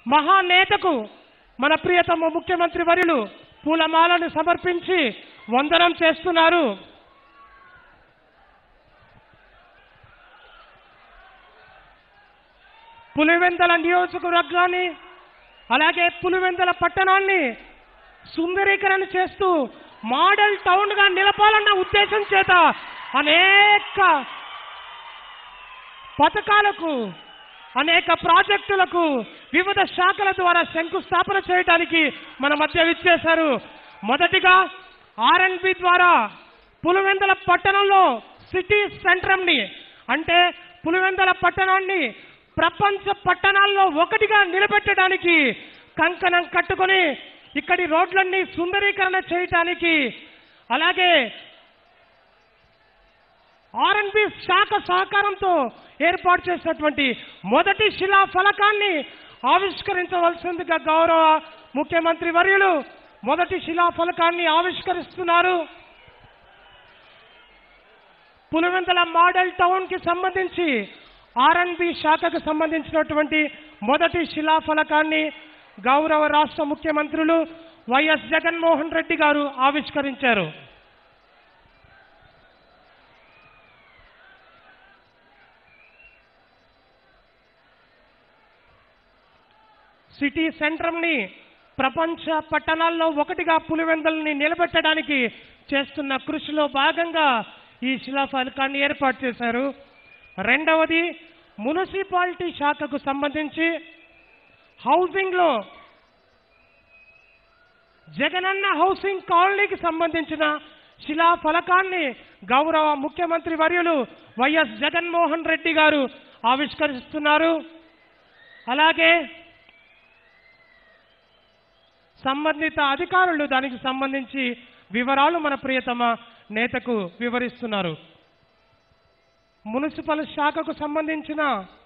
మహానేతకు మన ప్రియతమ ముఖ్యమంత్రి వర్యులు పూలమాలను సమర్పించి వందనం చేస్తున్నారు పులివెందల నియోజకవర్గాన్ని అలాగే పులివెందల పట్టణాన్ని సుందరీకరణ చేస్తూ మోడల్ టౌన్ గా నిలపాలన్న ఉద్దేశం చేత అనేక పథకాలకు అనేక ప్రాజెక్టులకు వివిధ శాఖల ద్వారా శంకుస్థాపన చేయడానికి మన మధ్య విచ్చేశారు మొదటిగా ఆర్ఎన్బి ద్వారా పులివెందల పట్టణంలో సిటీ సెంట్రమ్ని అంటే పులివెందల పట్టణాన్ని ప్రపంచ పట్టణాల్లో ఒకటిగా నిలబెట్టడానికి కంకణం కట్టుకొని ఇక్కడి రోడ్లన్నీ సుందరీకరణ చేయటానికి అలాగే ఆర్ఎన్బి శాఖ సహకారంతో ఏర్పాటు చేసినటువంటి మొదటి శిలా ఫలకాన్ని ఆవిష్కరించవలసిందిగా గౌరవ ముఖ్యమంత్రి వర్యులు మొదటి శిలా ఫలకాన్ని ఆవిష్కరిస్తున్నారు పులివెందల మోడల్ టౌన్ కి సంబంధించి ఆర్ఎన్బి శాఖకు సంబంధించినటువంటి మొదటి శిలా ఫలకాన్ని గౌరవ రాష్ట్ర ముఖ్యమంత్రులు వైఎస్ జగన్మోహన్ రెడ్డి గారు ఆవిష్కరించారు సిటీ సెంట్రమ్ని ప్రపంచ పట్టణాల్లో ఒకటిగా పులివెందల్ని నిలబెట్టడానికి చేస్తున్న కృషిలో భాగంగా ఈ శిలాఫలకాన్ని ఏర్పాటు చేశారు రెండవది మున్సిపాలిటీ శాఖకు సంబంధించి హౌసింగ్లో జగనన్న హౌసింగ్ కాలనీకి సంబంధించిన శిలా ఫలకాన్ని గౌరవ ముఖ్యమంత్రి వర్యులు వైఎస్ జగన్మోహన్ రెడ్డి గారు ఆవిష్కరిస్తున్నారు అలాగే సంబంధిత అధికారులు దానికి సంబంధించి వివరాలు మన ప్రియతమ నేతకు వివరిస్తున్నారు మున్సిపల్ శాఖకు సంబంధించిన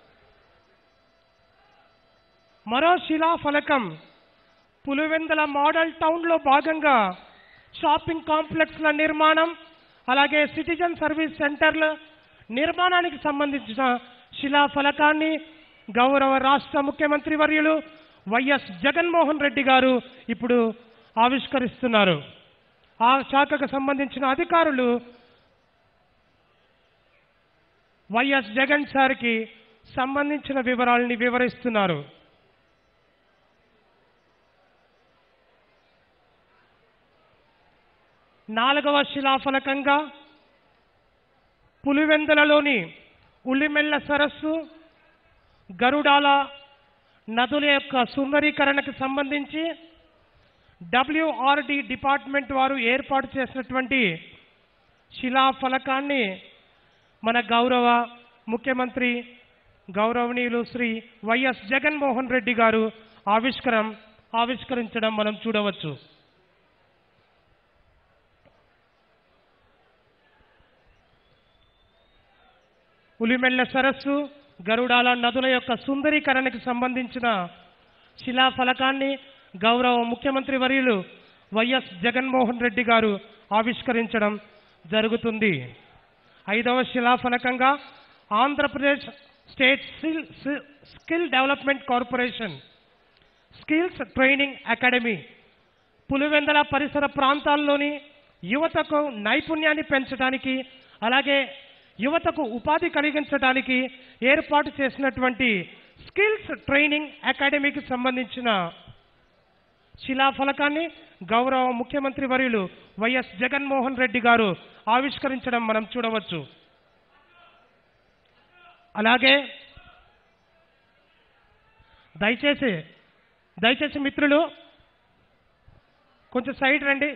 మరో శిలా ఫలకం పులివెందల మోడల్ టౌన్లో భాగంగా షాపింగ్ కాంప్లెక్స్ల నిర్మాణం అలాగే సిటిజన్ సర్వీస్ సెంటర్ల నిర్మాణానికి సంబంధించిన శిలా ఫలకాన్ని గౌరవ రాష్ట్ర ముఖ్యమంత్రి వర్యులు వైఎస్ జగన్మోహన్ రెడ్డి గారు ఇప్పుడు ఆవిష్కరిస్తున్నారు ఆ శాఖకు సంబంధించిన అధికారులు వైఎస్ జగన్ సార్కి సంబంధించిన వివరాలని వివరిస్తున్నారు నాలుగవ శిలాఫలకంగా పులివెందులలోని ఉల్లిమెల్ల సరస్సు గరుడాల నదుల యొక్క సుందరీకరణకు సంబంధించి డబ్ల్యూఆర్డి డిపార్ట్మెంట్ వారు ఏర్పాటు చేసినటువంటి శిలాఫలకాన్ని మన గౌరవ ముఖ్యమంత్రి గౌరవనీయులు శ్రీ వైఎస్ జగన్మోహన్ రెడ్డి గారు ఆవిష్కరం ఆవిష్కరించడం మనం చూడవచ్చు ఉలిమెళ్ళ సరస్సు గరుడాల నదుల యొక్క సుందరీకరణకు సంబంధించిన శిలాఫలకాన్ని గౌరవ ముఖ్యమంత్రి వర్యులు వైఎస్ జగన్మోహన్ రెడ్డి గారు ఆవిష్కరించడం జరుగుతుంది ఐదవ శిలాఫలకంగా Andhra Pradesh state skill skill development corporation skills training academy Pulivendula పరిసర ప్రాంతాల్లోని యువతకు నైపుణ్యాన్ని పెంచడానికి అలాగే యువతకు ఉపాధి కలిగించడానికి ఏర్పాటు చేసినటువంటి స్కిల్స్ ట్రైనింగ్ అకాడమీకి సంబంధించిన శిలాఫలకాన్ని గౌరవ ముఖ్యమంత్రి వర్యులు వైఎస్ జగన్మోహన్ రెడ్డి గారు ఆవిష్కరించడం మనం చూడవచ్చు అలాగే దయచేసి దయచేసి మిత్రులు కొంచెం సైడ్ రండి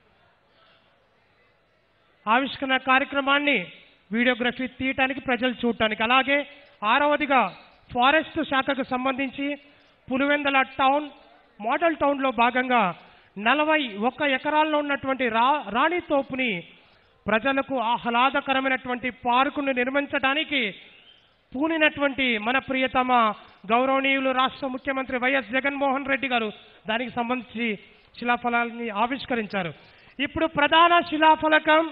ఆవిష్కరణ కార్యక్రమాన్ని వీడియోగ్రఫీ తీయటానికి ప్రజలు చూడటానికి అలాగే ఆరవదిగా ఫారెస్ట్ శాఖకు సంబంధించి పులివెందల టౌన్ మోడల్ టౌన్లో భాగంగా నలభై ఒక్క ఎకరాల్లో ఉన్నటువంటి రా రాణి తోపుని ప్రజలకు ఆహ్లాదకరమైనటువంటి పార్కును నిర్మించడానికి పూనినటువంటి మన ప్రియతమ గౌరవనీయులు రాష్ట్ర ముఖ్యమంత్రి వైఎస్ జగన్మోహన్ రెడ్డి గారు దానికి సంబంధించి శిలాఫలాన్ని ఆవిష్కరించారు ఇప్పుడు ప్రధాన శిలాఫలకం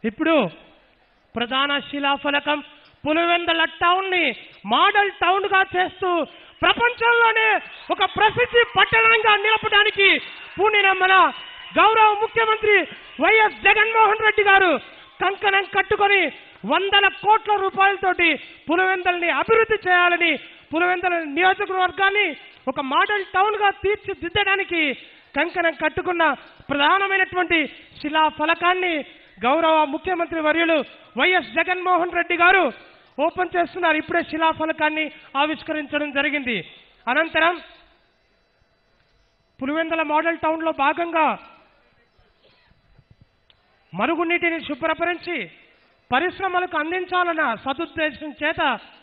ఇప్పుడు ప్రధాన శిలాఫలకం పులివెందల టౌన్ ని మోడల్ టౌన్ గా చేస్తూ ప్రపంచంలోనే ఒక ప్రసిద్ధి పట్టణంగా నిలపడానికి పూనిన మన గౌరవ ముఖ్యమంత్రి వైఎస్ జగన్మోహన్ రెడ్డి గారు కంకణం కట్టుకొని వందల కోట్ల రూపాయలతోటి పులివెందల్ని అభివృద్ధి చేయాలని పులివెందల నియోజకవర్గాన్ని ఒక మోడల్ టౌన్ గా తీర్చిదిద్దడానికి కంకణం కట్టుకున్న ప్రధానమైనటువంటి శిలా ఫలకాన్ని గౌరవ ముఖ్యమంత్రి వర్యులు వైఎస్ జగన్మోహన్ రెడ్డి గారు ఓపెన్ చేస్తున్నారు ఇప్పుడే శిలా ఫలకాన్ని ఆవిష్కరించడం జరిగింది అనంతరం పులివెందల మోడల్ టౌన్ లో భాగంగా మరుగునీటిని శుభ్రపరించి పరిశ్రమలకు అందించాలన్న సదుద్దేశం చేత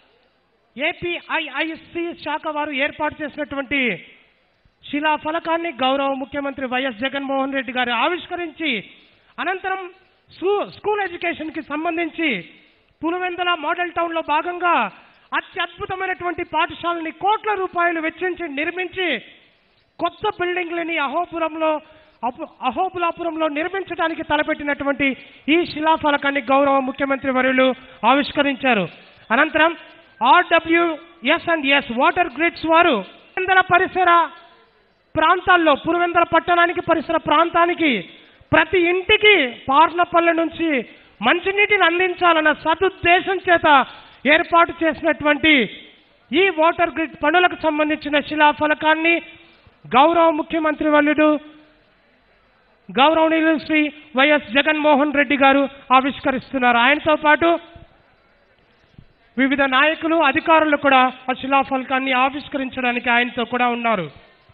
ఏపీఐఐసి శాఖ వారు ఏర్పాటు చేసినటువంటి శిలా ఫలకాన్ని గౌరవ ముఖ్యమంత్రి వైఎస్ జగన్మోహన్ రెడ్డి గారు ఆవిష్కరించి అనంతరం స్కూ- స్కూల్ ఎడ్యుకేషన్ కి సంబంధించి పులివెందల మోడల్ టౌన్ లో భాగంగా అత్యద్భుతమైనటువంటి పాఠశాలని కోట్ల రూపాయలు వెచ్చించి నిర్మించి కొత్త బిల్డింగ్లని అహోపురంలో అపు- అహోబులాపురంలో నిర్మించడానికి తలపెట్టినటువంటి ఈ శిలాఫలకాన్ని గౌరవ ముఖ్యమంత్రి వర్యులు ఆవిష్కరించారు అనంతరం RWS and S water grids వారు పులివెందల పరిసర ప్రాంతాల్లో పులివెందల పట్టణానికి పరిసర ప్రాంతానికి ప్రతి ఇంటికి పార్లపల్లె నుంచి మంచినీటిని అందించాలన్న సదుద్దేశం చేత ఏర్పాటు చేసినటువంటి ఈ వాటర్ గ్రిడ్ పనులకు సంబంధించిన శిలాఫలకాన్ని గౌరవ ముఖ్యమంత్రి వల్లుడు గౌరవనీయులు శ్రీ వైఎస్ జగన్మోహన్ రెడ్డి గారు ఆవిష్కరిస్తున్నారు ఆయనతో పాటు వివిధ నాయకులు అధికారులు కూడా ఆ శిలాఫలకాన్ని ఆవిష్కరించడానికి ఆయనతో కూడా ఉన్నారు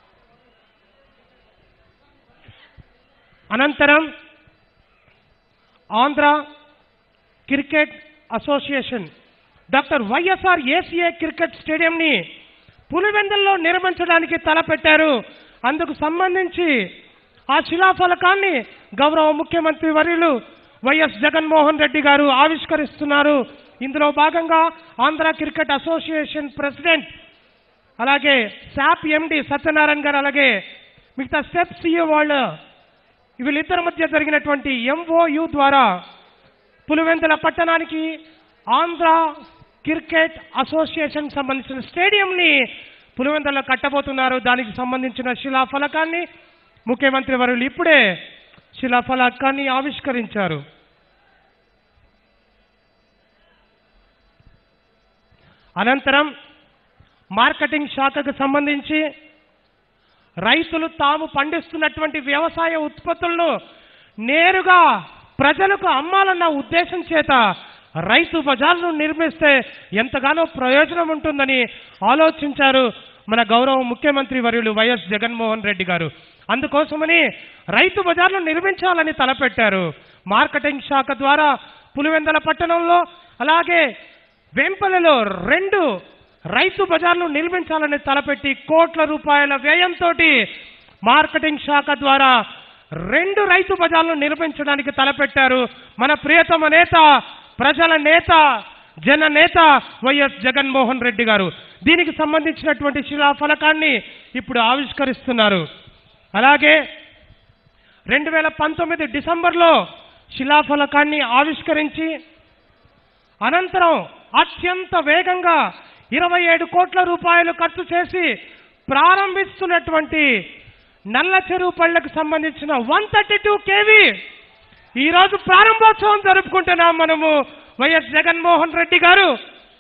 అనంతరం Andhra cricket association doctor YSR ACA cricket స్టేడియంని పులివెందుల్లో నిర్మించడానికి తలపెట్టారు అందుకు సంబంధించి ఆ శిలాఫలకాన్ని గౌరవ ముఖ్యమంత్రి వర్యులు వైఎస్ జగన్మోహన్ రెడ్డి గారు ఆవిష్కరిస్తున్నారు ఇందులో భాగంగా ఆంధ్ర క్రికెట్ అసోసియేషన్ ప్రెసిడెంట్ అలాగే శాప్ ఎండి సత్యనారాయణ గారు అలాగే మిగతా స్టెప్ సిఇఓ వాళ్ళు వీళ్ళిద్దరి మధ్య జరిగినటువంటి ఎంఓయు ద్వారా పులివెందుల పట్టణానికి ఆంధ్ర క్రికెట్ అసోసియేషన్ సంబంధించిన స్టేడియంని పులివెందులలో కట్టబోతున్నారు దానికి సంబంధించిన శిలాఫలకాన్ని ముఖ్యమంత్రి వర్యులు ఇప్పుడే శిలాఫలకాన్ని ఆవిష్కరించారు అనంతరం మార్కెటింగ్ శాఖకు సంబంధించి రైతులు తాము పండిస్తున్నటువంటి వ్యవసాయ ఉత్పత్తులను నేరుగా ప్రజలకు అమ్మాలన్న ఉద్దేశం చేత రైతు బజార్ను నిర్మిస్తే ఎంతగానో ప్రయోజనం ఉంటుందని ఆలోచించారు మన గౌరవ ముఖ్యమంత్రి వర్యులు వైఎస్ జగన్మోహన్ రెడ్డి గారు అందుకోసమని రైతు బజార్ను నిర్మించాలని తలపెట్టారు మార్కెటింగ్ శాఖ ద్వారా పులివెందల పట్టణంలో అలాగే వెంపలలో రెండు రైతు బజార్లు నిర్మించాలని తలపెట్టి కోట్ల రూపాయల వ్యయంతో మార్కెటింగ్ శాఖ ద్వారా రెండు రైతు బజార్లు నిర్మించడానికి తలపెట్టారు మన ప్రియతమ నేత ప్రజల నేత జన నేత వైఎస్ జగన్మోహన్ రెడ్డి గారు దీనికి సంబంధించినటువంటి శిలాఫలకాన్ని ఇప్పుడు ఆవిష్కరిస్తున్నారు అలాగే రెండు వేల పంతొమ్మిది డిసెంబర్లో శిలాఫలకాన్ని ఆవిష్కరించి అనంతరం అత్యంత వేగంగా ఇరవై ఏడు కోట్ల రూపాయలు ఖర్చు చేసి ప్రారంభిస్తున్నటువంటి నల్ల చెరువు పళ్ళకు సంబంధించిన వన్ థర్టీ టూ కేవీ ఈరోజు ప్రారంభోత్సవం జరుపుకుంటున్నాం మనము వైఎస్ జగన్మోహన్ రెడ్డి గారు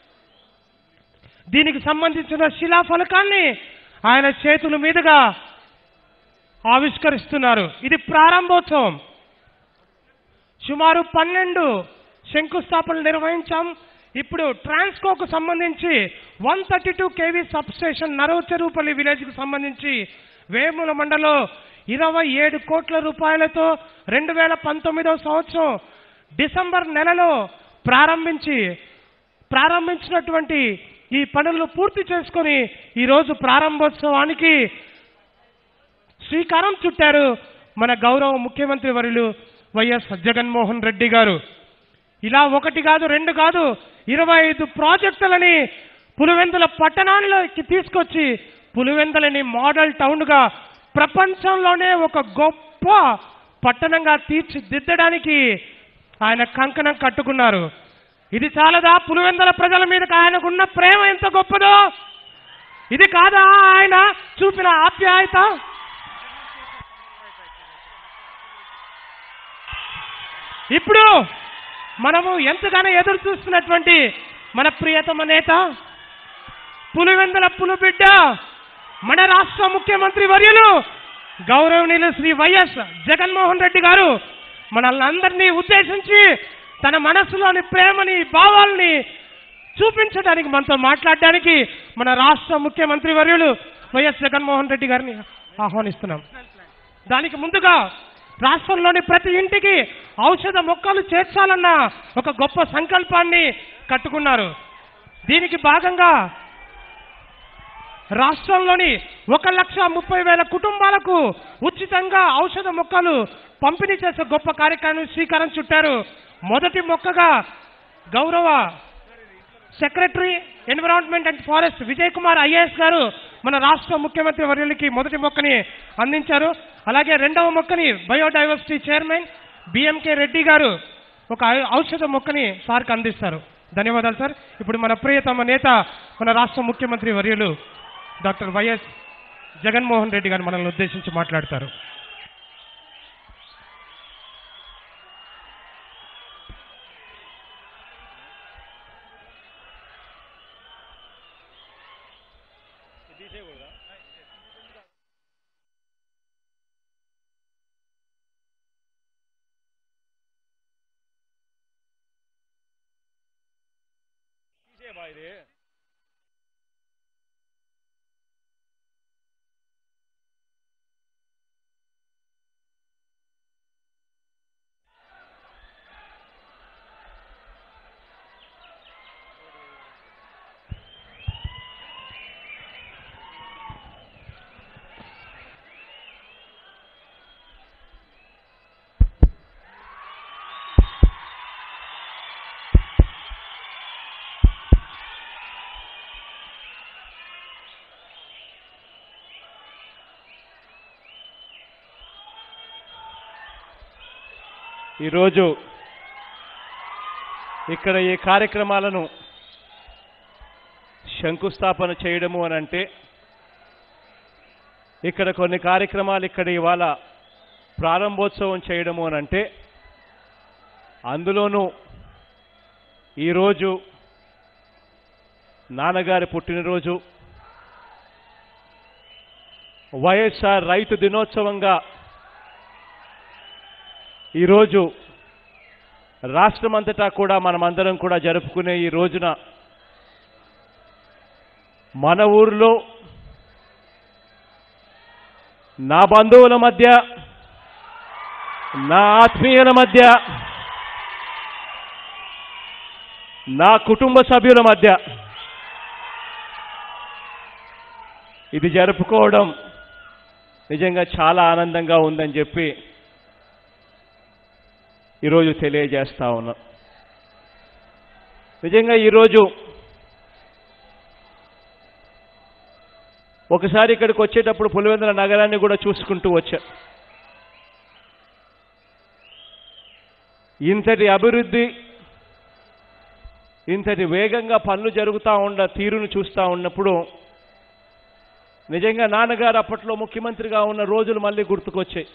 దీనికి సంబంధించిన శిలాఫలకాన్ని ఆయన చేతుల మీదుగా ఆవిష్కరిస్తున్నారు ఇది ప్రారంభోత్సవం సుమారు పన్నెండు శంకుస్థాపనలు నిర్వహించాం ఇప్పుడు ట్రాన్స్కోకు సంబంధించి one thirty two KV sub station Naravacherupalli village కు సంబంధించి వేముల మండలో ఇరవై ఏడు కోట్ల రూపాయలతో రెండు వేల పంతొమ్మిదవ సంవత్సరం డిసెంబర్ నెలలో ప్రారంభించి ప్రారంభించినటువంటి ఈ పనులను పూర్తి చేసుకొని ఈరోజు ప్రారంభోత్సవానికి శ్రీకారం చుట్టారు మన గౌరవ ముఖ్యమంత్రి వర్యులు వైఎస్ జగన్మోహన్ రెడ్డి గారు ఇలా ఒకటి కాదు రెండు కాదు ఇరవై ఐదు ప్రాజెక్టులని పులివెందుల పట్టణాల్లోకి తీసుకొచ్చి పులివెందులని మోడల్ టౌన్గా ప్రపంచంలోనే ఒక గొప్ప పట్టణంగా తీర్చిదిద్దడానికి ఆయన కంకణం కట్టుకున్నారు ఇది చాలదా పులివెందల ప్రజల మీద ఆయనకున్న ప్రేమ ఎంత గొప్పదో ఇది కాదా ఆయన చూపిన ఆప్యాయత ఇప్పుడు మనము ఎంతగానో ఎదురు చూస్తున్నటువంటి మన ప్రియతమ నేత పులివెందల పులిబిడ్డ మన రాష్ట్ర ముఖ్యమంత్రి వర్యులు గౌరవనీయులు శ్రీ వైఎస్ జగన్మోహన్ రెడ్డి గారు మనల్ని అందరినీ ఉద్దేశించి తన మనసులోని ప్రేమని భావాల్ని చూపించడానికి మనతో మాట్లాడడానికి మన రాష్ట్ర ముఖ్యమంత్రి వర్యులు వైఎస్ జగన్మోహన్ రెడ్డి గారిని ఆహ్వానిస్తున్నాం దానికి ముందుగా రాష్ట్రంలోని ప్రతి ఇంటికి ఔషధ మొక్కలు చేర్చాలన్న ఒక గొప్ప సంకల్పాన్ని కట్టుకున్నారు దీనికి భాగంగా రాష్ట్రంలోని ఒక లక్ష ముప్పై వేల కుటుంబాలకు ఉచితంగా ఔషధ మొక్కలు పంపిణీ చేసే గొప్ప కార్యక్రమం శ్రీకారం చుట్టారు మొదటి మొక్కగా గౌరవ secretary environment and forest Vijay Kumar IAS garu మన రాష్ట్ర ముఖ్యమంత్రి వర్యులకి మొదటి మొక్కని అందించారు అలాగే రెండవ మొక్కని బయోడైవర్సిటీ చైర్మన్ బిఎంకే రెడ్డి గారు ఒక ఔ- ఔషధ మొక్కని సార్కి అందిస్తారు ధన్యవాదాలు సార్ ఇప్పుడు మన ప్రియతమ నేత మన రాష్ట్ర ముఖ్యమంత్రి వర్యులు డాక్టర్ వైఎస్ జగన్మోహన్ రెడ్డి గారు మనల్ని ఉద్దేశించి మాట్లాడతారు ఈరోజు ఇక్కడ ఈ కార్యక్రమాలను శంకుస్థాపన చేయడము అని అంటే ఇక్కడ కొన్ని కార్యక్రమాలు ఇక్కడ ఇవాళ ప్రారంభోత్సవం చేయడము అని అంటే అందులోనూ ఈరోజు నాన్నగారి పుట్టినరోజు వైఎస్ఆర్ రైతు దినోత్సవంగా ఈరోజు రాష్ట్రమంతటా కూడా మనమందరం కూడా జరుపుకునే ఈ రోజున మన ఊరిలో నా బంధువుల మధ్య నా ఆత్మీయుల మధ్య నా కుటుంబ సభ్యుల మధ్య ఇది జరుపుకోవడం నిజంగా చాలా ఆనందంగా ఉందని చెప్పి ఈరోజు తెలియజేస్తా ఉన్నా నిజంగా ఈరోజు ఒకసారి ఇక్కడికి వచ్చేటప్పుడు పులివెందుల నగరాన్ని కూడా చూసుకుంటూ వచ్చా ఇంతటి అభివృద్ధి ఇంతటి వేగంగా పనులు జరుగుతూ ఉన్న తీరును చూస్తూ ఉన్నప్పుడు నిజంగా నాన్నగారు అప్పట్లో ముఖ్యమంత్రిగా ఉన్న రోజులు మళ్ళీ గుర్తుకొచ్చాయి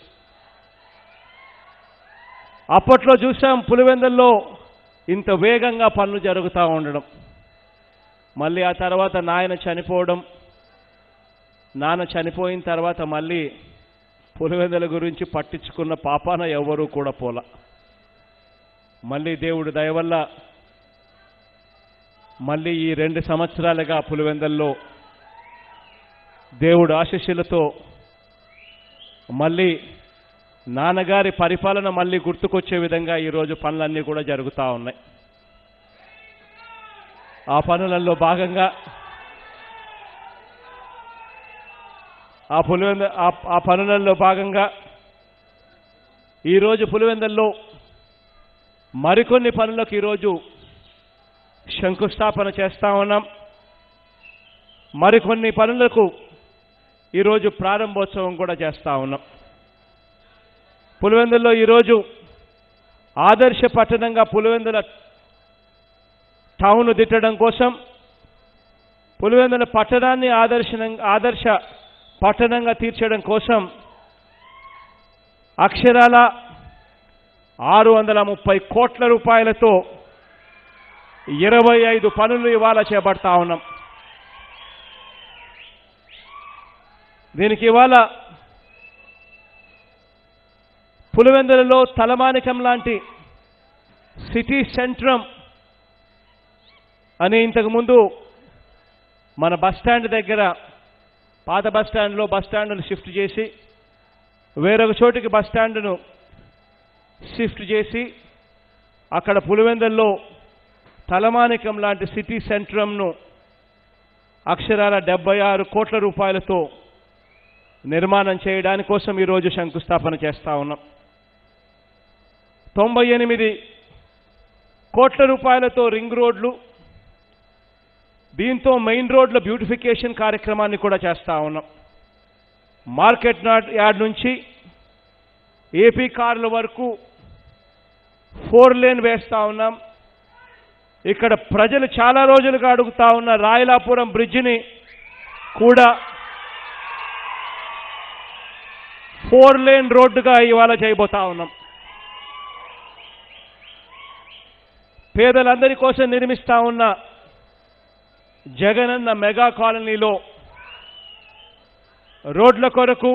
అప్పట్లో చూసాం పులివెందుల్లో ఇంత వేగంగా పనులు జరుగుతూ ఉండడం మళ్ళీ ఆ తర్వాత నాయన చనిపోవడం నాన్న చనిపోయిన తర్వాత మళ్ళీ పులివెందుల గురించి పట్టించుకున్న పాపాన ఎవ్వరూ కూడా పోల మళ్ళీ దేవుడి దయ వల్ల మళ్ళీ ఈ రెండు సంవత్సరాలుగా పులివెందల్లో దేవుడు ఆశీస్సులతో మళ్ళీ నాన్నగారి పరిపాలన మళ్ళీ గుర్తుకొచ్చే విధంగా ఈరోజు పనులన్నీ కూడా జరుగుతూ ఉన్నాయి ఆ పనులలో భాగంగా ఆ పులివెంద ఆ- ఆ పనులలో భాగంగా ఈరోజు పులివెందల్లో మరికొన్ని పనులకు ఈరోజు శంకుస్థాపన చేస్తా ఉన్నాం మరికొన్ని పనులకు ఈరోజు ప్రారంభోత్సవం కూడా చేస్తా ఉన్నాం పులివెందుల్లో ఈరోజు ఆదర్శ పట్టణంగా పులివెందుల టౌన్ దిట్టడం కోసం పులివెందుల పట్టణాన్ని ఆదర్శనం ఆదర్శ పట్టణంగా తీర్చడం కోసం అక్షరాల ఆరు వందల ముప్పై కోట్ల రూపాయలతో ఇరవై ఐదు పనులు ఇవాళ చేపడతా ఉన్నాం దీనికి ఇవాళ పులివెందులలో తలమానికం లాంటి సిటీ సెంట్రం అని ఇంతకుముందు మన బస్ స్టాండ్ దగ్గర పాత బస్ స్టాండ్లో బస్ స్టాండ్ను షిఫ్ట్ చేసి వేరొక చోటికి బస్ స్టాండ్ను షిఫ్ట్ చేసి అక్కడ పులివెందుల్లో తలమానికం లాంటి సిటీ సెంట్రంను అక్షరాల డెబ్బై ఆరు కోట్ల రూపాయలతో నిర్మాణం చేయడానికి కోసం ఈరోజు శంకుస్థాపన చేస్తా ఉన్నాం తొంభై ఎనిమిది కోట్ల రూపాయలతో రింగ్ రోడ్లు దీంతో మెయిన్ రోడ్ల బ్యూటిఫికేషన్ కార్యక్రమాన్ని కూడా చేస్తా ఉన్నాం మార్కెట్ నాట్ యార్డ్ నుంచి ఏపీ కార్ల వరకు ఫోర్ లేన్ వేస్తా ఉన్నాం ఇక్కడ ప్రజలు చాలా రోజులుగా అడుగుతా ఉన్న రాయలాపురం బ్రిడ్జిని కూడా ఫోర్ లేన్ రోడ్డుగా ఇవాళ చేయబోతా ఉన్నాం పేదలందరి కోసం నిర్మిస్తా ఉన్న జగనన్న మెగా కాలనీలో రోడ్ల కొరకు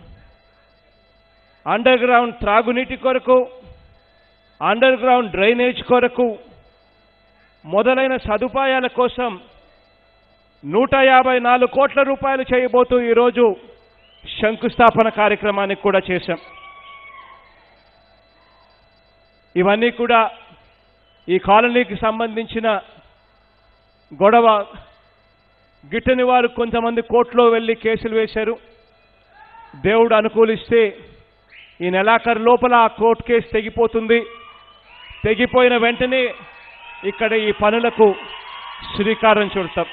అండర్ గ్రౌండ్ త్రాగునీటి కొరకు అండర్ గ్రౌండ్ డ్రైనేజ్ కొరకు మొదలైన సదుపాయాల కోసం నూట యాభై నాలుగు కోట్ల రూపాయలు చేయబోతూ ఈరోజు శంకుస్థాపన కార్యక్రమానికి కూడా చేశాం ఇవన్నీ కూడా ఈ కాలనీకి సంబంధించిన గొడవ గిట్టని వారు కొంతమంది కోర్టులో వెళ్ళి కేసులు వేశారు దేవుడు అనుకూలిస్తే ఈ నెలాఖరు లోపల ఆ కోర్టు కేసు తెగిపోతుంది తెగిపోయిన వెంటనే ఇక్కడ ఈ పనులకు శ్రీకారం చుడతాం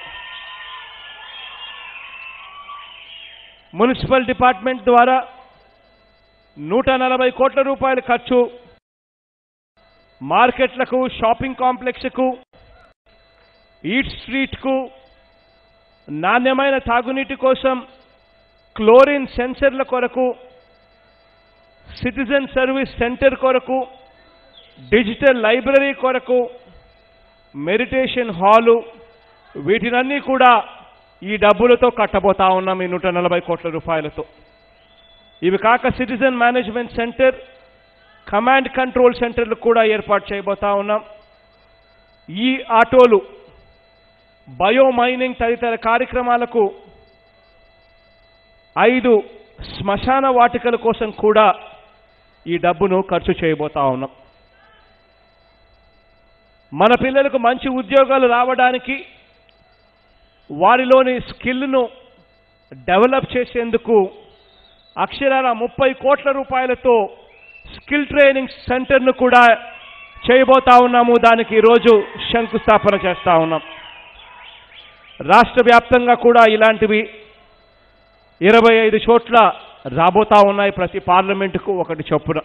మున్సిపల్ డిపార్ట్మెంట్ ద్వారా నూట నలభై కోట్ల రూపాయల ఖర్చు మార్కెట్లకు షాపింగ్ కాంప్లెక్స్కు ఈట్ స్ట్రీట్కు నాణ్యమైన తాగునీటి కోసం క్లోరిన్ సెన్సర్ల కొరకు సిటిజన్ సర్వీస్ సెంటర్ కొరకు డిజిటల్ లైబ్రరీ కొరకు మెడిటేషన్ హాలు వీటినన్నీ కూడా ఈ డబ్బులతో కట్టబోతా ఉన్నాం ఈ నూట నలభై కోట్ల రూపాయలతో ఇవి కాక citizen management centre command control సెంటర్లు కూడా ఏర్పాటు చేయబోతా ఉన్నాం ఈ ఆటోలు బయో మైనింగ్ తదితర కార్యక్రమాలకు ఐదు శ్మశాన వాటికల కోసం కూడా ఈ డబ్బును ఖర్చు చేయబోతా ఉన్నాం మన పిల్లలకు మంచి ఉద్యోగాలు రావడానికి వారిలోని స్కిల్ను డెవలప్ చేసేందుకు అక్షరాల ముప్పై కోట్ల రూపాయలతో స్కిల్ ట్రైనింగ్ సెంటర్ను కూడా చేయబోతా ఉన్నాము దానికి ఈరోజు శంకుస్థాపన చేస్తా ఉన్నాం రాష్ట్ర వ్యాప్తంగా కూడా ఇలాంటివి ఇరవై ఐదు చోట్ల రాబోతా ఉన్నాయి ప్రతి పార్లమెంటుకు ఒకటి చొప్పున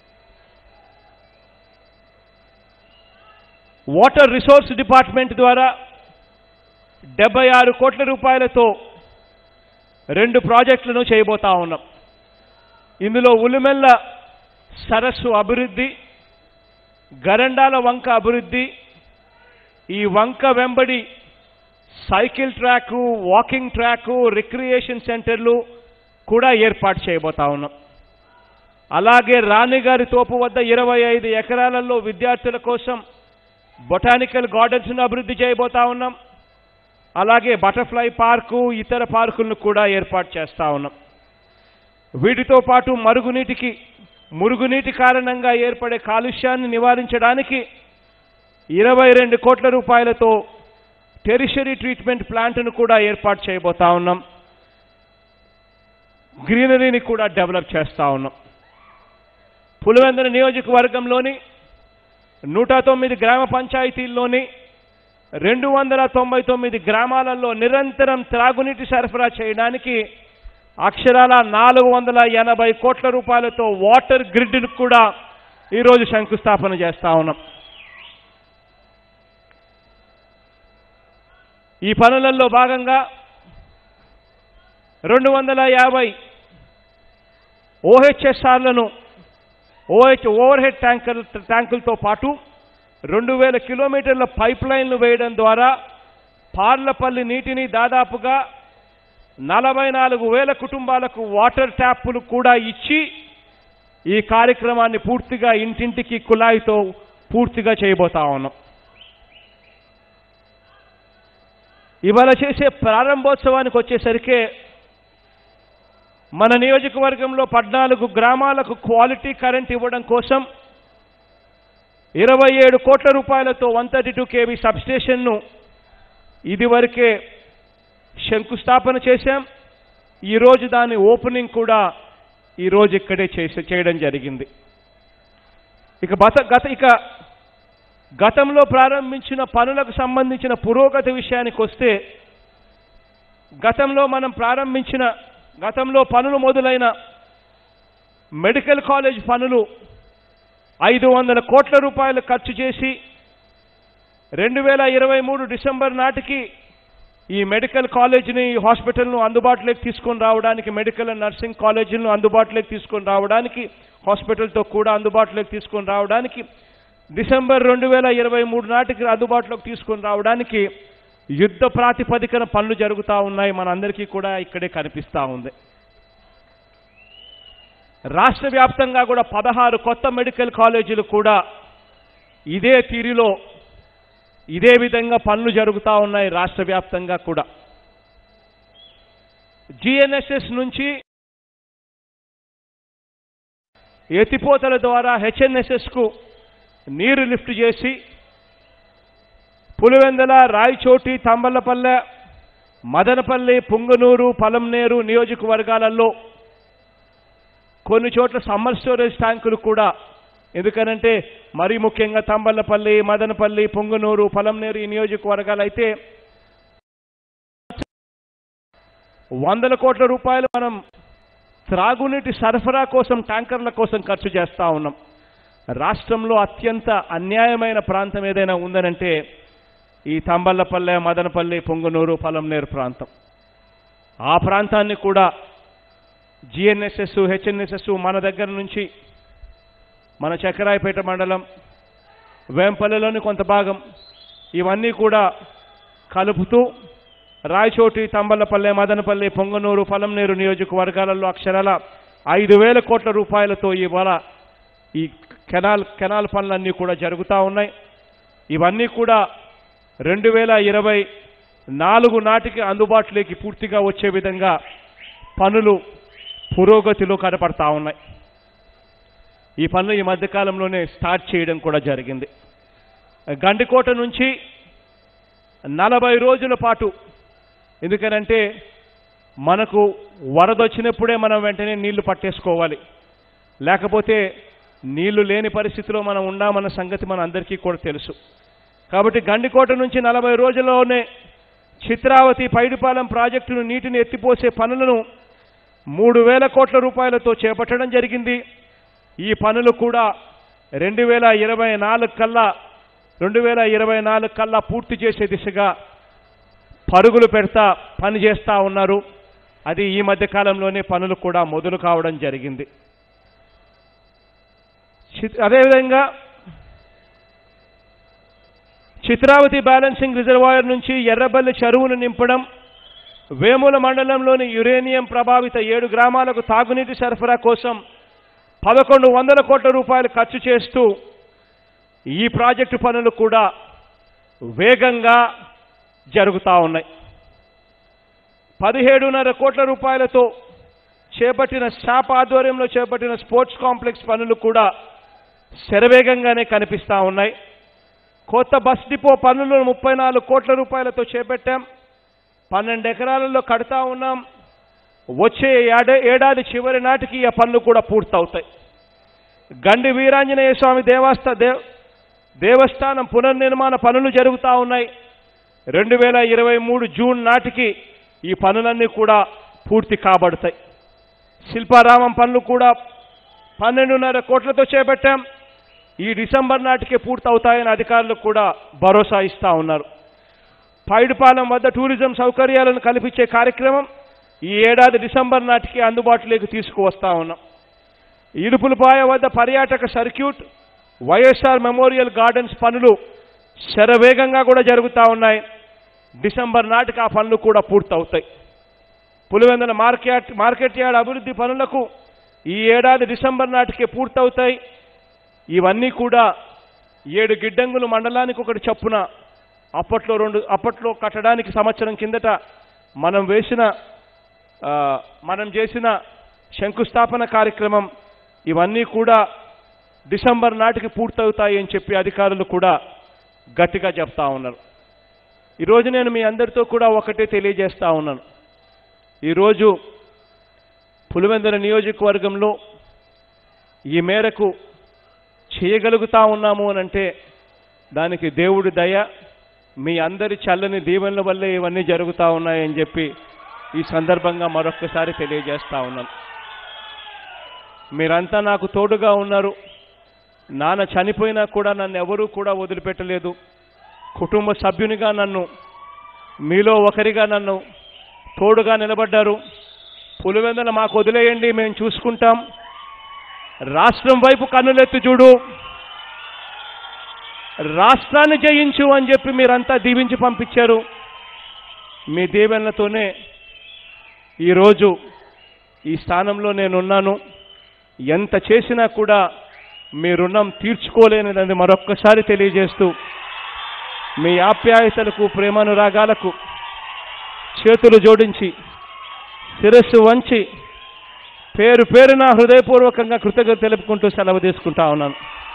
వాటర్ రిసోర్స్ డిపార్ట్మెంట్ ద్వారా డెబ్బై ఆరు కోట్ల రూపాయలతో రెండు ప్రాజెక్టులను చేయబోతా ఉన్నాం ఇందులో ఉలిమెల్ల సరస్సు అభివృద్ధి గరండాల వంక అభివృద్ధి ఈ వంక వెంబడి cycle track walking track recreation సెంటర్లు కూడా ఏర్పాటు చేయబోతా ఉన్నాం అలాగే రాణిగారి తోపు వద్ద ఇరవై ఐదు ఎకరాలలో విద్యార్థుల కోసం బొటానికల్ గార్డెన్స్ను అభివృద్ధి చేయబోతా ఉన్నాం అలాగే బటర్ఫ్లై పార్కు ఇతర పార్కులను కూడా ఏర్పాటు చేస్తా ఉన్నాం వీటితో పాటు మరుగునీటికి మురుగునీటి కారణంగా ఏర్పడే కాలుష్యాన్ని నివారించడానికి ఇరవై రెండు కోట్ల రూపాయలతో టెరిషరీ ట్రీట్మెంట్ ప్లాంట్ను కూడా ఏర్పాటు చేయబోతా ఉన్నాం గ్రీనరీని కూడా డెవలప్ చేస్తా ఉన్నాం పులివెందుల నియోజకవర్గంలోని నూట తొమ్మిది గ్రామ పంచాయతీల్లోని రెండు వందల తొంభై తొమ్మిది గ్రామాలలో నిరంతరం త్రాగునీటి సరఫరా చేయడానికి అక్షరాల నాలుగు వందల ఎనభై కోట్ల రూపాయలతో వాటర్ గ్రిడ్ను కూడా ఈరోజు శంకుస్థాపన చేస్తా ఉన్నాం ఈ పనులలో భాగంగా రెండు వందల యాభై ఓహెచ్ఎస్ఆర్లను ఓహెచ్ ఓవర్ హెడ్ ట్యాంకర్ ట్యాంకులతో పాటు రెండు వేల కిలోమీటర్ల పైప్ లైన్లు వేయడం ద్వారా పార్లపల్లి నీటిని దాదాపుగా నలభై నాలుగు వేల కుటుంబాలకు వాటర్ ట్యాప్పులు కూడా ఇచ్చి ఈ కార్యక్రమాన్ని పూర్తిగా ఇంటింటికి కుళాయితో పూర్తిగా చేయబోతా ఉన్నాం ఇవాళ చేసే ప్రారంభోత్సవానికి వచ్చేసరికి మన నియోజకవర్గంలో పద్నాలుగు గ్రామాలకు క్వాలిటీ కరెంట్ ఇవ్వడం కోసం ఇరవై ఏడు కోట్ల రూపాయలతో వన్ థర్టీ టూ కేవీ సబ్స్టేషన్ను ఇదివరకే శంకుస్థాపన చేశాం ఈరోజు దాని ఓపెనింగ్ కూడా ఈరోజు ఇక్కడే చేసే చేయడం జరిగింది ఇక గత గత ఇక గతంలో ప్రారంభించిన పనులకు సంబంధించిన పురోగతి విషయానికి వస్తే గతంలో మనం ప్రారంభించిన గతంలో పనులు మొదలైన మెడికల్ కాలేజ్ పనులు ఐదు వందల కోట్ల రూపాయలు ఖర్చు చేసి రెండు వేల ఇరవై మూడు డిసెంబర్ నాటికి ఈ మెడికల్ కాలేజీని ఈ హాస్పిటల్ను అందుబాటులోకి తీసుకొని రావడానికి మెడికల్ అండ్ నర్సింగ్ కాలేజీలను అందుబాటులోకి తీసుకొని రావడానికి హాస్పిటల్తో కూడా అందుబాటులోకి తీసుకొని రావడానికి డిసెంబర్ రెండు వేల ఇరవై మూడు నాటికి అందుబాటులోకి తీసుకొని రావడానికి యుద్ధ ప్రాతిపదికన పనులు జరుగుతూ ఉన్నాయి మనందరికీ కూడా ఇక్కడే కనిపిస్తూ ఉంది రాష్ట్ర వ్యాప్తంగా కూడా పదహారు కొత్త మెడికల్ కాలేజీలు కూడా ఇదే తీరులో ఇదే విధంగా పనులు జరుగుతూ ఉన్నాయి రాష్ట్ర వ్యాప్తంగా కూడా జిఎన్ఎస్ఎస్ నుంచి ఎత్తిపోతల ద్వారా హెచ్ఎన్ఎస్ఎస్కు నీరు లిఫ్ట్ చేసి పులివెందల రాయచోటి తంబలపల్లె మదనపల్లి పుంగనూరు పలంనేరు నియోజకవర్గాలలో కొన్ని చోట్ల సమ్మర్ స్టోరేజ్ ట్యాంకులు కూడా ఎందుకనంటే మరీ ముఖ్యంగా తంబలపల్లి మదనపల్లి పొంగునూరు పొలంనేరు ఈ నియోజకవర్గాలు అయితే వందల కోట్ల రూపాయలు మనం త్రాగునీటి సరఫరా కోసం ట్యాంకర్ల కోసం ఖర్చు చేస్తా ఉన్నాం రాష్ట్రంలో అత్యంత అన్యాయమైన ప్రాంతం ఏదైనా ఉందనంటే ఈ తంబల్లపల్లె మదనపల్లి పొంగునూరు పొలంనేరు ప్రాంతం ఆ ప్రాంతాన్ని కూడా జిఎన్ఎస్ఎస్ హెచ్ఎన్ఎస్ఎస్ మన దగ్గర నుంచి మన చక్రాయపేట మండలం వేంపల్లిలోని కొంత భాగం ఇవన్నీ కూడా కలుపుతూ రాయచోటి తంబలపల్లె మదనపల్లి పొంగనూరు పొలంనేరు నియోజకవర్గాలలో అక్షరాల ఐదు వేల కోట్ల రూపాయలతో ఇవాళ ఈ కెనాల్ కెనాల్ పనులన్నీ కూడా జరుగుతూ ఉన్నాయి ఇవన్నీ కూడా రెండు వేల ఇరవై నాలుగు నాటికి అందుబాటులోకి పూర్తిగా వచ్చే విధంగా పనులు పురోగతిలో కనపడతా ఉన్నాయి ఈ పనులు ఈ మధ్యకాలంలోనే స్టార్ట్ చేయడం కూడా జరిగింది గండికోట నుంచి నలభై రోజుల పాటు ఎందుకనంటే మనకు వరద వచ్చినప్పుడే మనం వెంటనే నీళ్లు పట్టేసుకోవాలి లేకపోతే నీళ్లు లేని పరిస్థితిలో మనం ఉన్నామన్న సంగతి మన అందరికీ కూడా తెలుసు కాబట్టి గండికోట నుంచి నలభై రోజుల్లోనే చిత్రావతి పైడిపాలెం ప్రాజెక్టును నీటిని ఎత్తిపోసే పనులను మూడు వేల కోట్ల రూపాయలతో చేపట్టడం జరిగింది ఈ పనులు కూడా రెండు వేల ఇరవై నాలుగు కల్లా రెండు వేల ఇరవై నాలుగు కల్లా పూర్తి చేసే దిశగా పరుగులు పెడతా పని చేస్తూ ఉన్నారు అది ఈ మధ్య కాలంలోనే పనులు కూడా మొదలు కావడం జరిగింది చిత్- అదేవిధంగా చిత్రావతి బ్యాలెన్సింగ్ రిజర్వాయర్ నుంచి ఎర్రబల్లి చెరువును నింపడం వేముల మండలంలోని యురేనియం ప్రభావిత ఏడు గ్రామాలకు తాగునీటి సరఫరా కోసం పదకొండు వందల కోట్ల రూపాయలు ఖర్చు చేస్తూ ఈ ప్రాజెక్టు పనులు కూడా వేగంగా జరుగుతూ ఉన్నాయి పదిహేడున్నర కోట్ల రూపాయలతో చేపట్టిన శాప్ ఆధ్వర్యంలో చేపట్టిన స్పోర్ట్స్ కాంప్లెక్స్ పనులు కూడా శరవేగంగానే కనిపిస్తూ ఉన్నాయి కొత్త బస్ డిపో పనులను ముప్పై నాలుగు కోట్ల రూపాయలతో చేపట్టాం పన్నెండు ఎకరాలలో కడతా ఉన్నాం వచ్చే ఏడా ఏడాది చివరి నాటికి ఆ పనులు కూడా పూర్తవుతాయి గండి వీరాంజనేయ స్వామి దేవస్థ దేవ్ దేవస్థానం పునర్నిర్మాణ పనులు జరుగుతూ ఉన్నాయి రెండు వేల ఇరవై మూడు జూన్ నాటికి ఈ పనులన్నీ కూడా పూర్తి కాబడతాయి శిల్పారామం పనులు కూడా పన్నెండున్నర కోట్లతో చేపట్టాం ఈ డిసెంబర్ నాటికే పూర్తవుతాయని అధికారులకు కూడా భరోసా ఇస్తా ఉన్నారు పైడిపాలెం వద్ద టూరిజం సౌకర్యాలను కల్పించే కార్యక్రమం ఈ ఏడాది డిసెంబర్ నాటికి అందుబాటులోకి తీసుకువస్తా ఉన్నాం ఇడుపులపాయ వద్ద పర్యాటక సర్క్యూట్ వైఎస్ఆర్ మెమోరియల్ గార్డెన్స్ పనులు శరవేగంగా కూడా జరుగుతూ ఉన్నాయి డిసెంబర్ నాటికి ఆ పనులు కూడా పూర్తవుతాయి పులివెందుల మార్కెట్ మార్కెట్ యార్డ్ అభివృద్ధి పనులకు ఈ ఏడాది డిసెంబర్ నాటికే పూర్తవుతాయి ఇవన్నీ కూడా ఏడు గిడ్డంగులు మండలానికి ఒకటి చొప్పున అప్పట్లో రెండు అప్పట్లో కట్టడానికి సంవత్సరం కిందట మనం వేసిన ఆ, మనం చేసిన శంకుస్థాపన కార్యక్రమం ఇవన్నీ కూడా డిసెంబర్ నాటికి పూర్తవుతాయి అని చెప్పి అధికారులు కూడా గట్టిగా చెప్తా ఉన్నారు ఈరోజు నేను మీ అందరితో కూడా ఒకటే తెలియజేస్తా ఉన్నాను ఈరోజు పులివెందుల నియోజకవర్గంలో ఈ మేరకు చేయగలుగుతా ఉన్నాము అని అంటే దానికి దేవుడి దయ మీ అందరి చల్లని దీవెనల వల్లే ఇవన్నీ జరుగుతూ ఉన్నాయని చెప్పి ఈ సందర్భంగా మరొక్కసారి తెలియజేస్తా ఉన్నాను మీరంతా నాకు తోడుగా ఉన్నారు నాన్న చనిపోయినా కూడా నన్ను ఎవరూ కూడా వదిలిపెట్టలేదు కుటుంబ సభ్యునిగా నన్ను మీలో ఒకరిగా నన్ను తోడుగా నిలబడ్డారు పులివెందుల మాకు వదిలేయండి మేము చూసుకుంటాం రాష్ట్రం వైపు కన్నులెత్తి చూడు రాష్ట్రాన్ని జయించు అని చెప్పి మీరంతా దీవించి పంపించారు మీ దీవెనలతోనే ఈరోజు ఈ స్థానంలో నేనున్నాను ఎంత చేసినా కూడా మీ రుణం తీర్చుకోలేనిదని మరొక్కసారి తెలియజేస్తూ మీ ఆప్యాయతలకు ప్రేమానురాగాలకు చేతులు జోడించి శిరస్సు వంచి పేరు పేరున హృదయపూర్వకంగా కృతజ్ఞత తెలుపుకుంటూ సెలవు తీసుకుంటా ఉన్నాను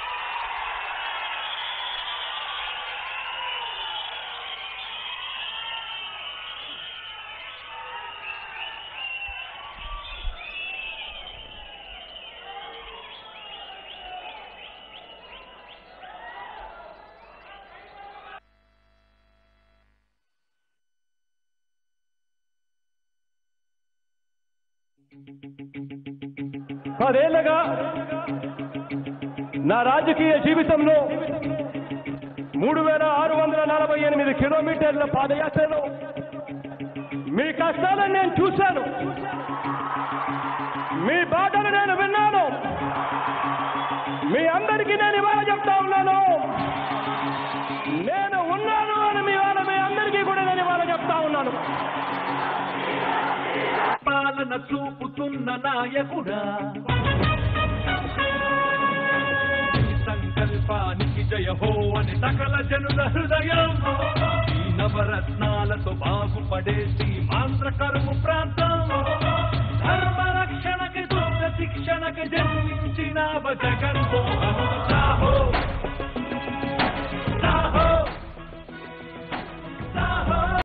పదేళ్లగా నా రాజకీయ జీవితంలో మూడు వేల ఆరు వందల నలభై ఎనిమిది కిలోమీటర్ల పాదయాత్రలో మీ కష్టాలను నేను చూశాను మీ బాధలు నేను విన్నాను మీ అందరికీ నేను ఇవాళ చెప్తా ఉన్నాను నేను ఉన్నాను అని మీ వాళ్ళ మీ అందరికీ కూడా నేను ఇవాళ చెప్తా ఉన్నాను పాలన చూపుతున్న నాయకుడా ఈ సంకల్పానికి జయ హో అని సకల జనుల హృదయం ఈ నవరత్నాలతో బాగుపడేసి మాంద్ర కరువు ప్రాంతం ధర్మ రక్షణకి దుష్ట శిక్షణకి జన్మించిన జగన్మోహన్